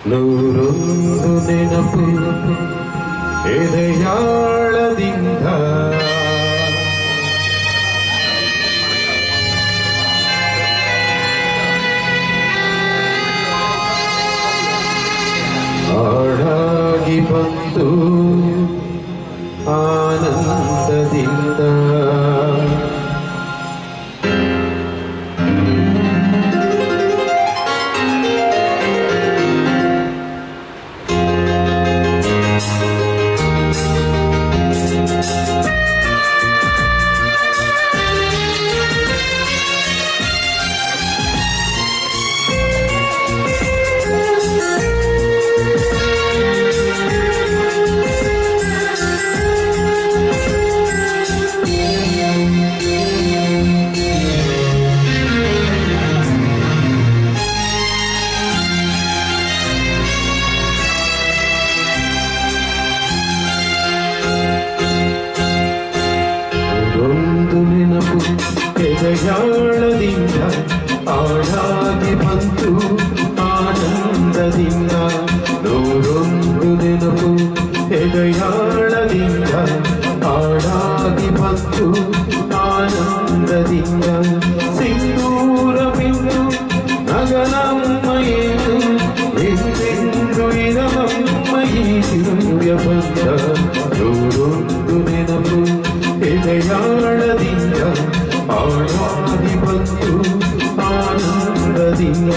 ನೂರೊಂದು ನೆನಪು ಎದೆಯಾಳದಿಂದ ಹಾಡಾಗಿ ಬಂತು ಆನಂದದಿಂದ ಒಂದು ನೆನಪು ಎದೆಯಾಳದಿಂದ ಆಡಾಗಿ ಬಂತು ಆನಂದದಿಂದ ನೂರೊಂದು ನೆನಪು ಎದೆಯಾಳದಿಂದ ಆಡಾಗಿ ಬಂತು ಆನಂದದಿಂದ ಸಿಂಧೂರ ಬಿಂದು ನಗನಮ್ಮಯ್ಯನು ಎಂದೆಂದು ಇರವಮ್ಮಯಿ ದಿವ್ಯ ಬಂದ ನೂರೊಂದು ನೆನಪು ಎದೆಯಾಳದಿಂದ ಆಡಾಗಿ ಬಂತು ಆನಂದದಿಂದ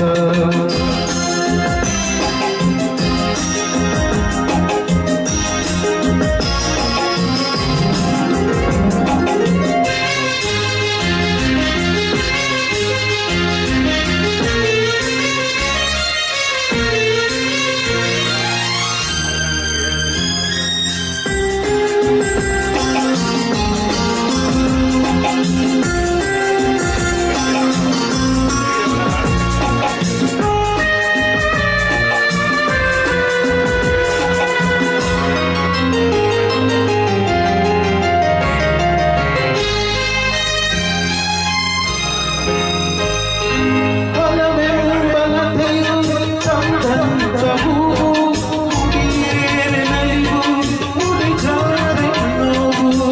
ಬಲವೆಂಬಲತೆಯು ಚಂದಂತ ಹೂವು ಮುಡಿಯೇರಿ ನಲಿವು ಮುಡಿಜಾರಿ ನೋವು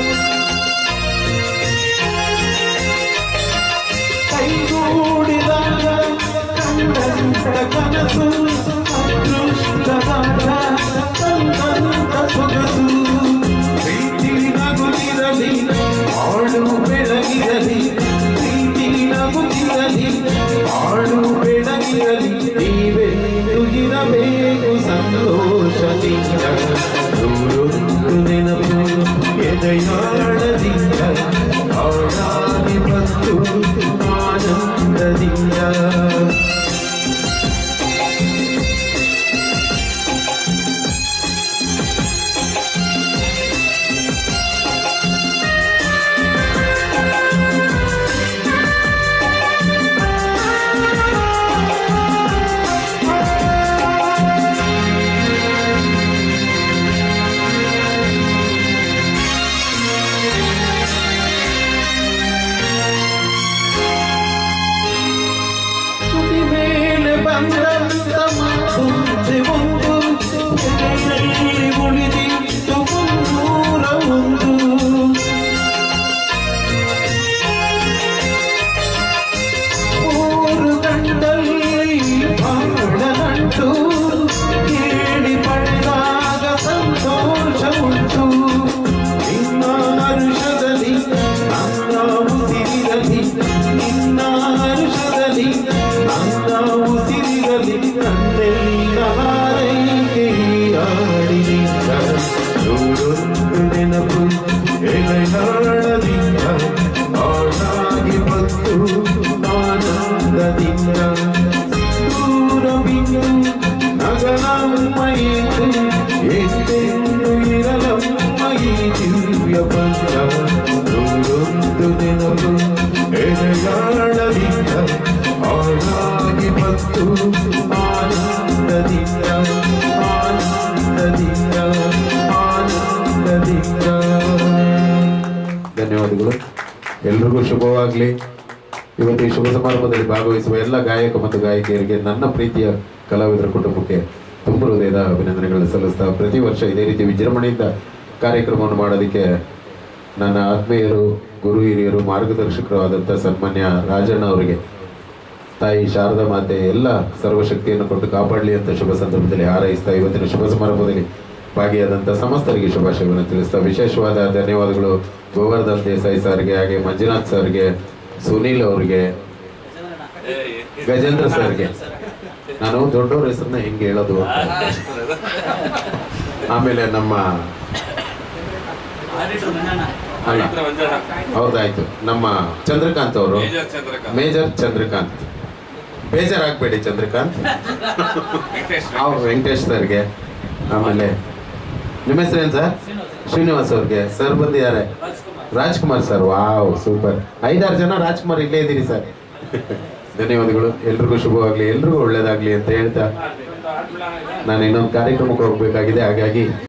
ಕೈಗೂಡಿದಾಗ ಕಂಡಂತ ಕನಸು ಅದೃಷ್ಟದಂತ ತಂದಂತ ಸೊಗಸು ಪ್ರೀತಿ ನಗುತ್ತಿರಲಿ ಆಡು ಬೆಳಗಿರಲಿ ಪ್ರೀತಿ ನಗುತ್ತಿರಲಿ ಆಡು ಬೆಳಗಿರಲಿ ನೀವೆಂದು ಇರಬೇಕು ಸಂತೋಷದಿಂದ ನೂರೊಂದು ನೆನಪು ಎದೆಯಾಳದಿಂದ ಆಡಾಗಿ ಬಂತು ಆನಂದದಿಂದ ತುದಿ ಮೇಲೆ ಬಂದಂತ ಮುಂದೆ ಒಂದು ಎದೆಯಲ್ಲಿ ಉಳಿದಿತ್ತು ಮುನ್ನೂರ ಒಂದು ಮೂರು ಗಂಟಲ್ಲಿ ಬಾಳ ನಂಟು ಕೇಳಿ ಪಡೆದಾಗ ಸಂತೋಷ ಉಂಟು ನಿನ್ನ ಹರುಷದಲ್ಲಿ ನನ್ನ ಉಸಿರಿರಲಿ ನಿನ್ನ ಹರುಷದಲ್ಲಿ ನನ್ನ ಉಸಿರಿರಲಿ ನನ್ನೆಲ್ಲ ಹಾರೈಕೆ ಹಾಡಿನಿಂದ ನೂರೊಂದು ನೆನಪು ಎಲೆಯಾಳದಿಂದ ಆಡಾಗಿ ಬಂತು ಆನಂದದಿಂದ ದೂರ ಬಿಂದು ನಗನಮ್ಮಯ್ಯನು ಎಂದೆಂದು ಇರಲಮ್ಮಯಿ ದಿವ್ಯ ಬಂದ ನೂರೊಂದು ನೆನಪು ಎಲೆಯಾಳದಿಂದ ಆಡಾಗಿ ಬಂತು ಆನಂದದಿಂದ ಆನಂದದಿಂದ ಆನಂದದಿಂದ ಧನ್ಯವಾದಗಳು ಎಲ್ರಿಗೂ ಶುಭವಾಗಲಿ ಇವತ್ತು ಈ ಶುಭ ಸಮಾರಂಭದಲ್ಲಿ ಭಾಗವಹಿಸುವ ಎಲ್ಲ ಗಾಯಕ ಮತ್ತು ಗಾಯಕಿಯರಿಗೆ ನನ್ನ ಪ್ರೀತಿಯ ಕಲಾವಿದರ ಕುಟುಂಬಕ್ಕೆ ತುಂಬ ಹೃದಯದ ಅಭಿನಂದನೆಗಳನ್ನು ಸಲ್ಲಿಸ್ತಾ ಪ್ರತಿ ವರ್ಷ ಇದೇ ರೀತಿ ವಿಜೃಂಭಣೆಯಿಂದ ಕಾರ್ಯಕ್ರಮವನ್ನು ಮಾಡೋದಕ್ಕೆ ನನ್ನ ಆತ್ಮೀಯರು ಗುರು ಹಿರಿಯರು ಮಾರ್ಗದರ್ಶಕರು ಆದಂಥ ಸನ್ಮಾನ್ಯ ರಾಜಣ್ಣ ಅವರಿಗೆ ತಾಯಿ ಶಾರದಾ ಮಾತೆ ಎಲ್ಲ ಸರ್ವಶಕ್ತಿಯನ್ನು ಕೊಟ್ಟು ಕಾಪಾಡಲಿ ಅಂತ ಶುಭ ಸಂದರ್ಭದಲ್ಲಿ ಹಾರೈಸ್ತಾ ಇವತ್ತಿನ ಶುಭ ಸಮಾರಂಭದಲ್ಲಿ ಭಾಗಿಯಾದಂಥ ಸಮಸ್ತರಿಗೆ ಶುಭಾಶಯವನ್ನು ತಿಳಿಸ್ತಾ ವಿಶೇಷವಾದ ಧನ್ಯವಾದಗಳು ಗೋವರ್ಧನ್ ದೇಸಾಯಿ ಸರ್ಗೆ ಹಾಗೆ ಮಂಜುನಾಥ್ ಸರ್ಗೆ ಸುನೀಲ್ ಅವ್ರಿಗೆ ಗಜೇಂದ್ರ ಸರ್ಗೆ ನಾನು ದೊಡ್ಡವ್ರ ಹೆಸರನ್ನ ಹೆಂಗೆ ಹೇಳೋದು ಅಂತ ಆಮೇಲೆ ನಮ್ಮ ಅಲ್ಲ ಹೌದಾಯ್ತು ನಮ್ಮ ಚಂದ್ರಕಾಂತ್ ಅವರು ಮೇಜರ್ ಚಂದ್ರಕಾಂತ್ ಬೇಜಾರಾಗಬೇಡಿ ಚಂದ್ರಕಾಂತ್ ಅವ್ರು ವೆಂಕಟೇಶ್ ಸರ್ಗೆ ಆಮೇಲೆ ನಿಮ್ಮ ಹೆಸರೇನು ಸರ್ ಶ್ರೀನಿವಾಸ್ ಅವ್ರಿಗೆ ಸರ್ ಬಂದಿದ್ದಾರೆ ರಾಜ್ಕುಮಾರ್ ಸರ್ ವಾವ್ ಸೂಪರ್ ಐದಾರು ಜನ ರಾಜ್ಕುಮಾರ್ ಇಲ್ಲೇ ಇದ್ದೀರಿ ಸರ್ ಧನ್ಯವಾದಗಳು ಎಲ್ರಿಗೂ ಶುಭವಾಗ್ಲಿ ಎಲ್ರಿಗೂ ಒಳ್ಳೇದಾಗ್ಲಿ ಅಂತ ಹೇಳ್ತಾ ನಾನು ಇನ್ನೊಂದು ಕಾರ್ಯಕ್ರಮಕ್ಕೆ ಹೋಗ್ಬೇಕಾಗಿದೆ ಹಾಗಾಗಿ